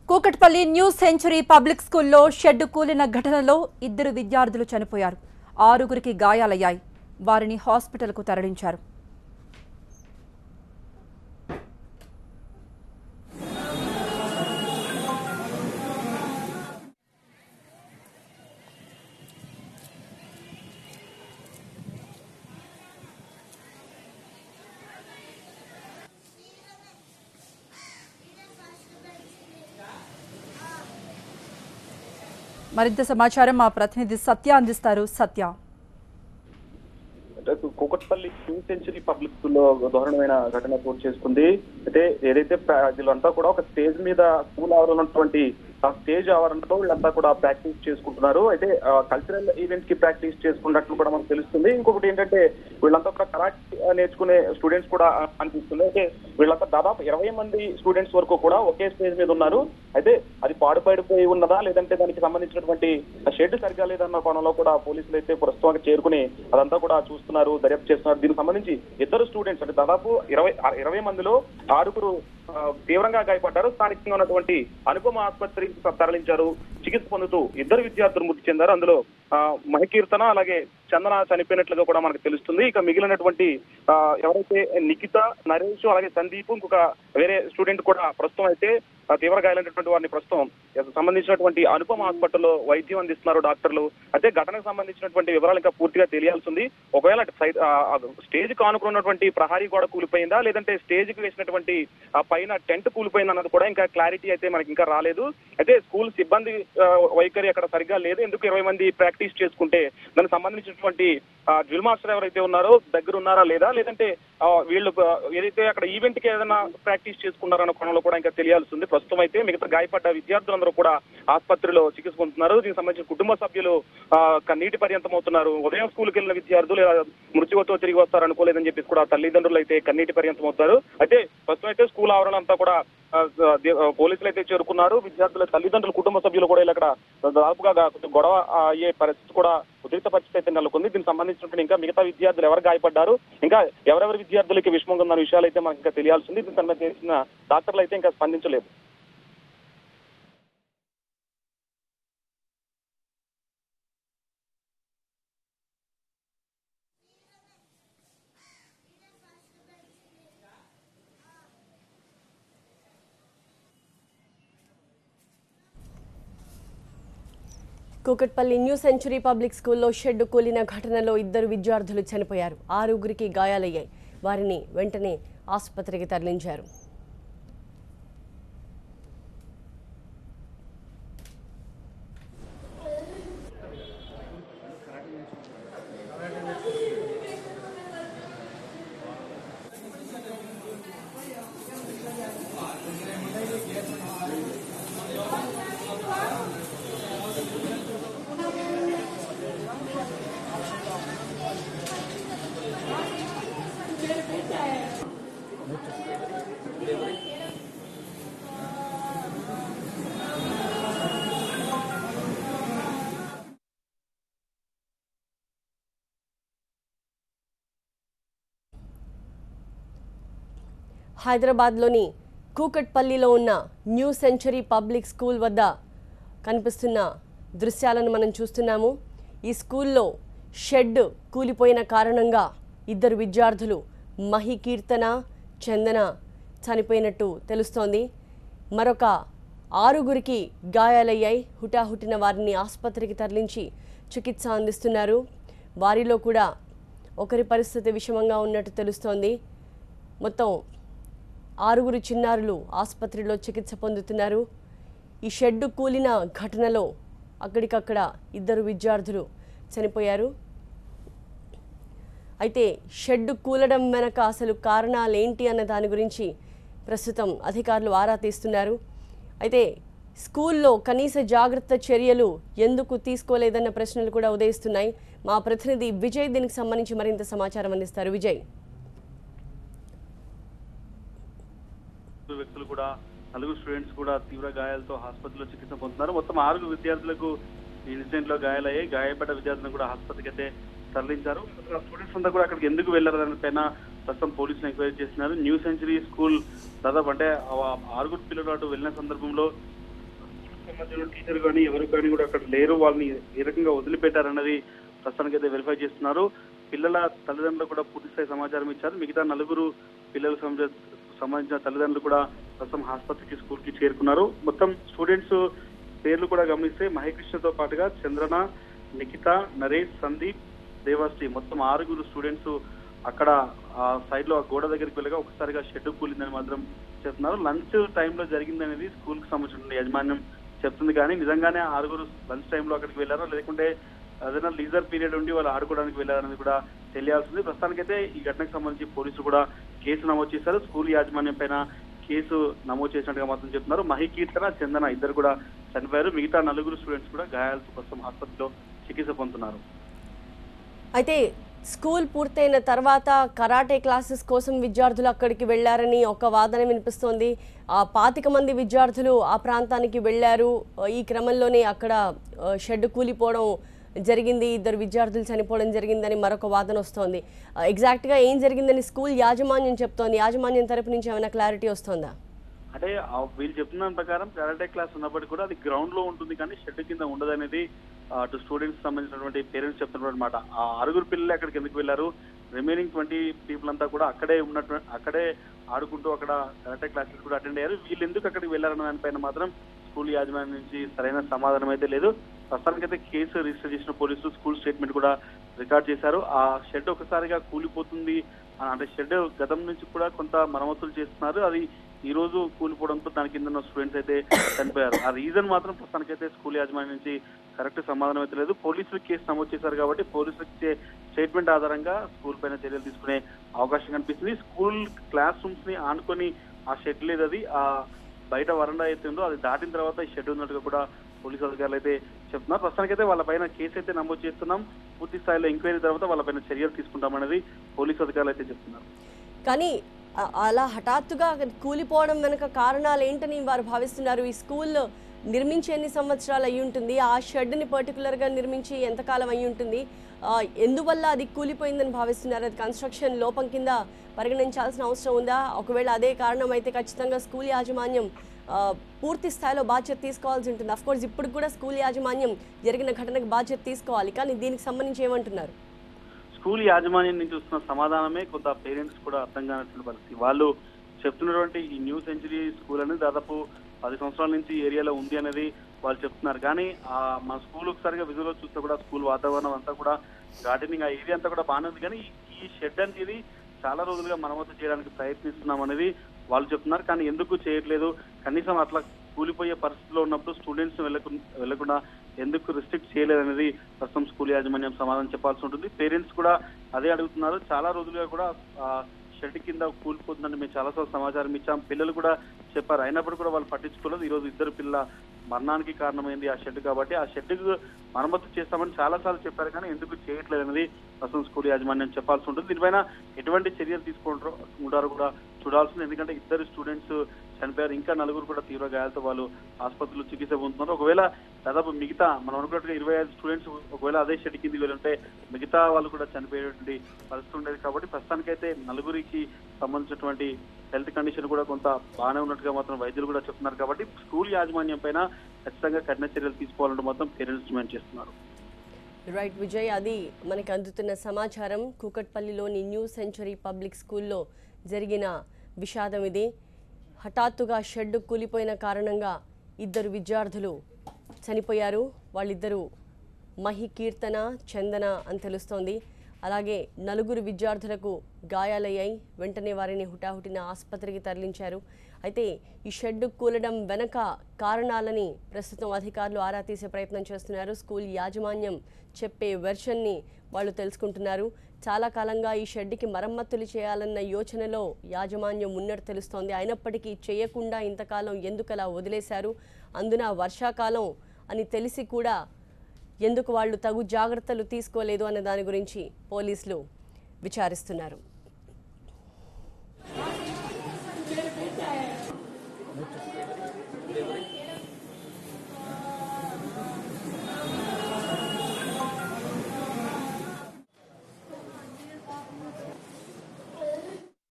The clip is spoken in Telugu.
కూకట్పల్లి న్యూ సెంచురీ పబ్లిక్ స్కూల్లో షెడ్ కూలిన ఘటనలో ఇద్దరు విద్యార్థులు చనిపోయారు ఆరుగురికి గాయాలయ్యాయి వారిని హాస్పిటల్కు తరలించారు మరింత సమాచారం మా ప్రతినిధి సత్య అందిస్తారు సత్య అంటే కూకట్పల్లి న్యూ సెంచురీ పబ్లిక్ స్కూల్లో దారుణమైన ఘటన చోటు చేసుకుంది అయితే ఏదైతే ప్రా- వీళ్ళంతా కూడా ఒక స్టేజ్ మీద స్కూల్ ఆవరణలో ఉన్నటువంటి ఆ స్టేజ్ ఆవరణలో వీళ్ళంతా కూడా ప్రాక్టీస్ చేసుకుంటున్నారు అయితే కల్చరల్ ఈవెంట్ కి ప్రాక్టీస్ చేసుకున్నట్లు కూడా మనకు తెలుస్తుంది ఇంకొకటి ఏంటంటే వీళ్ళంతా కూడా కరాటే నేర్చుకునే స్టూడెంట్స్ కూడా అనిపిస్తుంది అయితే వీళ్ళంతా దాదాపు ఇరవై మంది స్టూడెంట్స్ వరకు కూడా ఒకే స్టేజ్ మీద ఉన్నారు అయితే అది పాడుపడిపోయి ఉన్నదా లేదంటే దానికి సంబంధించినటువంటి షెడ్ సరిగా లేదన్న కోణంలో కూడా పోలీసులు అయితే ప్రస్తుతం చేరుకుని అదంతా కూడా చూస్తున్నారు దర్యాప్తు చేస్తున్నారు దీనికి సంబంధించి ఇద్దరు స్టూడెంట్స్ అంటే దాదాపు ఇరవై ఇరవై మందిలో ఆరుగురు ఆ, తీవ్రంగా గాయపడ్డారు స్థానికంగా ఉన్నటువంటి అనుపమ ఆసుపత్రికి తరలించారు చికిత్స పొందుతూ ఇద్దరు విద్యార్థులు మృతి చెందారు అందులో ఆ, మహికీర్తన అలాగే చందన చనిపోయినట్లుగా కూడా మనకు తెలుస్తుంది ఇక మిగిలినటువంటి ఆ, ఎవరైతే నిఖిత నరేష్ అలాగే సందీప్ ఇంకొక వేరే స్టూడెంట్ కూడా ప్రస్తుతం అయితే ఆ, తీవ్ర గాయాలైనటువంటి వారిని ప్రస్తుతం సంబంధించినటువంటి అనుపమ హాస్పిటల్లో వైద్యం అందిస్తున్నారు డాక్టర్లు అయితే ఘటనకు సంబంధించినటువంటి వివరాలు ఇంకా పూర్తిగా తెలియాల్సి ఉంది ఒకవేళ సైడ్ స్టేజ్ కానుకున్నటువంటి ప్రహారీ గోడ కూలిపోయిందా లేదంటే స్టేజ్ కి వేసినటువంటి ఆ పైన టెంట్ కూలిపోయింది అన్నది కూడా ఇంకా క్లారిటీ అయితే మనకి ఇంకా రాలేదు అయితే స్కూల్ సిబ్బంది ఆ, వైఖరి అక్కడ సరిగ్గా లేదు ఎందుకు ఇరవై మంది ప్రాక్టీస్ చేసుకుంటే దానికి సంబంధించినటువంటి డ్రిల్ మాస్టర్ ఎవరైతే ఉన్నారో దగ్గర ఉన్నారా లేదా లేదంటే ఆ, వీళ్ళు ఆ, ఏదైతే అక్కడ ఈవెంట్ కి ఏదైనా ప్రాక్టీస్ చేసుకున్నారన్న కోణంలో కూడా ఇంకా తెలియాల్సి ఉంది ప్రస్తుతం అయితే మిగతా గాయపడ్డ విద్యార్థులందరూ కూడా ఆసుపత్రిలో చికిత్స పొందుతున్నారు దీనికి సంబంధించిన కుటుంబ సభ్యులు ఆ, కన్నీటి పర్యంతం అవుతున్నారు ఉదయం స్కూల్కి వెళ్ళిన విద్యార్థులు ఇలా మృత్యువతో తిరిగి వస్తారు అనుకోలేదని చెప్పేసి కూడా తల్లిదండ్రులు అయితే కన్నీటి పర్యంతం అవుతారు అయితే ప్రస్తుతం అయితే స్కూల్ ఆవరణ అంతా కూడా ఆ, దే- ఆ, పోలీసులు అయితే చేరుకున్నారు విద్యార్థుల తల్లిదండ్రుల కుటుంబ సభ్యులు కూడా ఇలా అక్కడ దాదాపుగా గా- కొంచెం గొడవ ఆ, అయ్యే పరిస్థితి కూడా ఉద్రిక్త పరిస్థితి అయితే నెలకొంది దీనికి సంబంధించినటువంటి ఇంకా మిగతా విద్యార్థులు ఎవరు గాయపడ్డారు ఇంకా ఎవరెవరి విద్యార్థులకి విషమం ఉందన్న విషయాలు అయితే మనకి ఇంకా తెలియాల్సి ఉంది దీనికి సంబంధించిన డాక్టర్లు అయితే ఇంకా స్పందించలేదు కూకట్పల్లి న్యూ సెంచురీ పబ్లిక్ స్కూల్లో షెడ్ కూలిన ఘటనలో ఇద్దరు విద్యార్థులు చనిపోయారు ఆరుగురికి గాయాలయ్యాయి వారిని వెంటనే ఆసుపత్రికి తరలించారు హైదరాబాద్లోని కూకట్పల్లిలో ఉన్న న్యూ సెంచరీ పబ్లిక్ స్కూల్ వద్ద కనిపిస్తున్న దృశ్యాలను మనం చూస్తున్నాము ఈ స్కూల్లో షెడ్ కూలిపోయిన కారణంగా ఇద్దరు విద్యార్థులు మహి కీర్తన చందన చనిపోయినట్టు తెలుస్తోంది మరొక ఆరుగురికి గాయాలయ్యాయి హుటాహుటిన వారిని ఆసుపత్రికి తరలించి చికిత్స అందిస్తున్నారు వారిలో కూడా ఒకరి పరిస్థితి విషమంగా ఉన్నట్టు తెలుస్తోంది మొత్తం ఆరుగురు చిన్నారులు ఆసుపత్రిలో చికిత్స పొందుతున్నారు ఈ షెడ్ కూలిన ఘటనలో అక్కడికక్కడ ఇద్దరు విద్యార్థులు చనిపోయారు అయితే షెడ్ కూలడం వెనక అసలు కారణాలేంటి అన్న దాని గురించి ప్రస్తుతం అధికారులు ఆరా తీస్తున్నారు అయితే స్కూల్లో కనీస జాగ్రత్త చర్యలు ఎందుకు తీసుకోలేదన్న ప్రశ్నలు కూడా ఉదయిస్తున్నాయి మా ప్రతినిధి విజయ్ దీనికి సంబంధించి మరింత సమాచారం అందిస్తారు విజయ్ నలుగురు వ్యక్తులు కూడా నలుగురు స్టూడెంట్స్ కూడా తీవ్ర గాయాలతో ఆసుపత్రిలో చికిత్స పొందుతున్నారు మొత్తం ఆరుగురు విద్యార్థులకు ఈ ఇన్సిడెంట్ లో గాయాలయ్యాయి గాయపడ్డ విద్యార్థులను కూడా ఆసుపత్రికి అయితే తరలించారు స్టూడెంట్స్ అంతా కూడా అక్కడికి ఎందుకు వెళ్లారు దానిపైన ప్రస్తుతం పోలీసులు ఎంక్వైరీ చేస్తున్నారు న్యూ సెంచరీ స్కూల్ దాదాపు అంటే ఆ ఆరుగురు పిల్లలు అటు వెళ్ళిన సందర్భంలో సంబంధించిన టీచర్ కానీ ఎవరు కానీ కూడా అక్కడ లేరు వాళ్ళని ఏ రకంగా వదిలిపెట్టారన్నది ప్రస్తుతానికి అయితే వెరిఫై చేస్తున్నారు పిల్లల తల్లిదండ్రులు కూడా పూర్తి స్థాయి సమాచారం ఇచ్చారు మిగతా నలుగురు పిల్లలకు సంబంధ- సంబంధించిన తల్లిదండ్రులు కూడా ప్రస్తుతం ఆసుపత్రికి స్కూల్ కి చేరుకున్నారు మొత్తం స్టూడెంట్స్ పేర్లు కూడా గమనిస్తే మహేకృష్ణతో పాటుగా చంద్రన నిఖిత నరేష్ సందీప్ దేవాశ్రీ మొత్తం ఆరుగురు స్టూడెంట్స్ అక్కడ ఆ సైడ్ లో ఆ గోడ దగ్గరికి వెళ్ళగా ఒకసారిగా షెడ్ కూలిందని మాత్రం చెప్తున్నారు లంచ్ టైంలో జరిగిందనేది స్కూల్ కి సంబంధించిన యాజమాన్యం చెప్తుంది కానీ నిజంగానే ఆరుగురు లంచ్ టైంలో అక్కడికి వెళ్ళారో లేకుంటే ఏదైనా లీజర్ పీరియడ్ ఉండి వాళ్ళు ఆడుకోవడానికి వెళ్ళారనేది కూడా తెలియాల్సింది ప్రస్తుతానికైతే ఈ ఘటనకు సంబంధించి పోలీసులు కూడా కేసు నమోదు చేశారు స్కూల్ యాజమాన్యం పైన కేసు నమోదు చేసినట్టుగా మాత్రం చెప్తున్నారు మహి కీర్తన చందన ఇద్దరు కూడా చనిపోయారు మిగతా నలుగురు స్టూడెంట్స్ కూడా గాయాలతో ప్రస్తుతం ఆసుపత్రిలో చికిత్స పొందుతున్నారు అయితే స్కూల్ పూర్తయిన తర్వాత కరాటే క్లాసెస్ కోసం విద్యార్థులు అక్కడికి వెళ్ళారని ఒక వాదన వినిపిస్తోంది ఆ పాతిక మంది విద్యార్థులు ఆ ప్రాంతానికి వెళ్ళారు ఈ క్రమంలోనే అక్కడ ఆ, షెడ్ కూలిపోవడం జరిగింది ఇద్దరు విద్యార్థులు చనిపోవడం జరిగిందని మరొక వాదన వస్తోంది ఆ, ఎగ్జాక్ట్గా ఏం జరిగిందని స్కూల్ యాజమాన్యం చెప్తోంది యాజమాన్యం తరపు నుంచి ఏమైనా క్లారిటీ వస్తుందా అంటే ఆ వీళ్ళు చెప్తున్న దాని ప్రకారం కరాటే క్లాస్ ఉన్నప్పటికీ కూడా అది గ్రౌండ్ లో ఉంటుంది కానీ షెడ్ కింద ఉండదు అనేది అటు స్టూడెంట్స్ సంబంధించినటువంటి పేరెంట్స్ చెప్తున్నారు అనమాట ఆ ఆరుగురు పిల్లలు అక్కడికి ఎందుకు వెళ్ళారు రిమైనింగ్ ట్వంటీ పీపుల్ అంతా కూడా అక్కడే ఉన్నట్టు అక్కడే ఆడుకుంటూ అక్కడ కరాటే క్లాసెస్ కూడా అటెండ్ అయ్యారు వీళ్ళు ఎందుకు అక్కడికి వెళ్ళారన్న దానిపైన మాత్రం స్కూల్ యాజమాన్యం నుంచి సరైన సమాధానం అయితే లేదు ప్రస్తుతానికైతే కేసు రిజిస్టర్ చేసిన పోలీసులు స్కూల్ స్టేట్మెంట్ కూడా రికార్డ్ చేశారు ఆ షెడ్ ఒకసారిగా కూలిపోతుంది ఆ, అంటే షెడ్ గతం నుంచి కూడా కొంత మరమ్మతులు చేస్తున్నారు అది ఈ రోజు కూలిపోవడంతో దాని కింద ఉన్న స్టూడెంట్స్ అయితే చనిపోయారు ఆ రీజన్ మాత్రం ప్రస్తుతానికైతే స్కూల్ యాజమాన్యం నుంచి కరెక్ట్ సమాధానం అయితే లేదు పోలీసులు కేసు నమోదు చేశారు కాబట్టి పోలీసులకు ఇచ్చే స్టేట్మెంట్ ఆధారంగా స్కూల్ పైన చర్యలు తీసుకునే అవకాశం కనిపిస్తుంది స్కూల్ క్లాస్ రూమ్స్ ని ఆనుకొని ఆ షెడ్ లేదు అది ఆ బయట వరండా అయితే ఉందో అది దాటిన తర్వాత ఈ షెడ్ ఉన్నట్టుగా కూడా పోలీసు అధికారులు అయితే చెప్తున్నారు ప్రస్తుతానికైతే వాళ్ళ పైన కేసు అయితే నమోదు చేస్తున్నాం పూర్తి స్థాయిలో ఎంక్వైరీ తర్వాత వాళ్ళ పైన చర్యలు తీసుకుంటామనేది పోలీసు అధికారులు అయితే చెప్తున్నారు కానీ అ- అలా హఠాత్తుగా కూలిపోవడం వెనుక కారణాలు ఏంటని వారు భావిస్తున్నారు ఈ స్కూల్ నిర్మించి ఎన్ని సంవత్సరాలు అయి ఉంటుంది ఆ షెడ్ని పర్టికులర్గా నిర్మించి ఎంతకాలం అయి ఉంటుంది ఆ, ఎందువల్ల అది కూలిపోయిందని భావిస్తున్నారు అది కన్స్ట్రక్షన్ లోపం కింద పరిగణించాల్సిన అవసరం ఉందా ఒకవేళ అదే కారణం అయితే ఖచ్చితంగా స్కూల్ యాజమాన్యం ఆ, పూర్తి స్థాయిలో బాధ్యత తీసుకోవాల్సి ఉంటుంది అఫ్కోర్స్ ఇప్పుడు కూడా స్కూల్ యాజమాన్యం జరిగిన ఘటనకు బాధ్యత తీసుకోవాలి కానీ దీనికి సంబంధించి ఏమంటున్నారు స్కూల్ యాజమాన్యం నుంచి వస్తున్న సమాధానమే కొంత పేరెంట్స్ కూడా అర్థం కానటువంటి పరిస్థితి వాళ్ళు చెప్తున్నటువంటి ఈ న్యూ సెంచరీ స్కూల్ అనేది దాదాపు పది సంవత్సరాల నుంచి ఈ ఏరియాలో ఉంది అనేది వాళ్ళు చెప్తున్నారు కానీ ఆ మా స్కూల్ ఒకసారిగా విజువల్ చూస్తే కూడా స్కూల్ వాతావరణం అంతా కూడా గార్డెనింగ్ ఆ ఏరియా అంతా కూడా బాగానే ఉంది కానీ ఈ షెడ్ అనేది చాలా రోజులుగా మరమ్మతు చేయడానికి ప్రయత్నిస్తున్నాం అనేది వాళ్ళు చెప్తున్నారు కానీ ఎందుకు చేయట్లేదు కనీసం అట్లా కూలిపోయే పరిస్థితిలో ఉన్నప్పుడు స్టూడెంట్స్ వెళ్ళకు వెళ్లకుండా ఎందుకు రిస్ట్రిక్ట్ చేయలేదనేది ప్రస్తుతం స్కూల్ యాజమాన్యం సమాధానం చెప్పాల్సి ఉంటుంది పేరెంట్స్ కూడా అదే అడుగుతున్నారు చాలా రోజులుగా కూడా ఆ, షెడ్ కింద కూలిపోతుందని మేము చాలాసార్లు సమాచారం ఇచ్చాం పిల్లలు కూడా చెప్పారు అయినప్పుడు కూడా వాళ్ళు పట్టించుకోలేదు ఈ రోజు ఇద్దరు పిల్లల మరణానికి కారణమైంది ఆ షెడ్ కాబట్టి ఆ షెడ్ మరమ్మతు చేస్తామని చాలా సార్లు చెప్పారు కానీ ఎందుకు చేయట్లేదు అనేది ప్రస్తుతం స్కూల్ యాజమాన్యం చెప్పాల్సి ఉంటుంది దీనిపైన ఎటువంటి చర్యలు తీసుకుంటారో ఉంటారో కూడా చూడాల్సింది ఎందుకంటే ఇద్దరు స్టూడెంట్స్ చనిపోయారు ఇంకా నలుగురు కూడా తీవ్ర గాయాలతో వాళ్ళు ఆసుపత్రిలో చికిత్స పొందుతున్నారు ఒకవేళ దాదాపు మిగతా మనం అనుకున్నట్టుగా ఇరవై ఐదు స్టూడెంట్స్ ఒకవేళ అదే షెడ్ కిందికి వెళ్ళుంటే మిగతా వాళ్ళు కూడా చనిపోయేటువంటి పరిస్థితి ఉండేది కాబట్టి ప్రస్తుతానికైతే నలుగురికి సంబంధించినటువంటి హెల్త్ కండిషన్ కూడా కొంత బాగానే ఉన్నట్టుగా మాత్రం వైద్యులు కూడా చెప్తున్నారు కాబట్టి స్కూల్ యాజమాన్యం పైన ఖచ్చితంగా కఠిన చర్యలు తీసుకోవాలంటూ మాత్రం పేరెంట్స్ డిమాండ్ చేస్తున్నారు రైట్ విజయ్ అది మనకి అందుతున్న సమాచారం కూకట్పల్లిలోని న్యూ సెంచరీ పబ్లిక్ స్కూల్లో జరిగిన విషాదం ఇది హఠాత్తుగా షెడ్ కూలిపోయిన కారణంగా ఇద్దరు విద్యార్థులు చనిపోయారు వాళ్ళిద్దరూ మహి కీర్తన చందన అని తెలుస్తోంది అలాగే నలుగురు విద్యార్థులకు గాయాలయ్యాయి వెంటనే వారిని హుటాహుటిన ఆసుపత్రికి తరలించారు అయితే ఈ షెడ్ కూలడం వెనక కారణాలని ప్రస్తుతం అధికారులు ఆరా తీసే ప్రయత్నం చేస్తున్నారు స్కూల్ యాజమాన్యం చెప్పే వెర్షన్ని వాళ్ళు తెలుసుకుంటున్నారు చాలా కాలంగా ఈ షెడ్కి మరమ్మతులు చేయాలన్న యోచనలో యాజమాన్యం ఉన్నట్టు తెలుస్తోంది అయినప్పటికీ చేయకుండా ఇంతకాలం ఎందుకు అలా వదిలేశారు అందున వర్షాకాలం అని తెలిసి కూడా ఎందుకు వాళ్ళు తగు జాగ్రత్తలు తీసుకోలేదు అన్న దాని గురించి పోలీసులు విచారిస్తున్నారు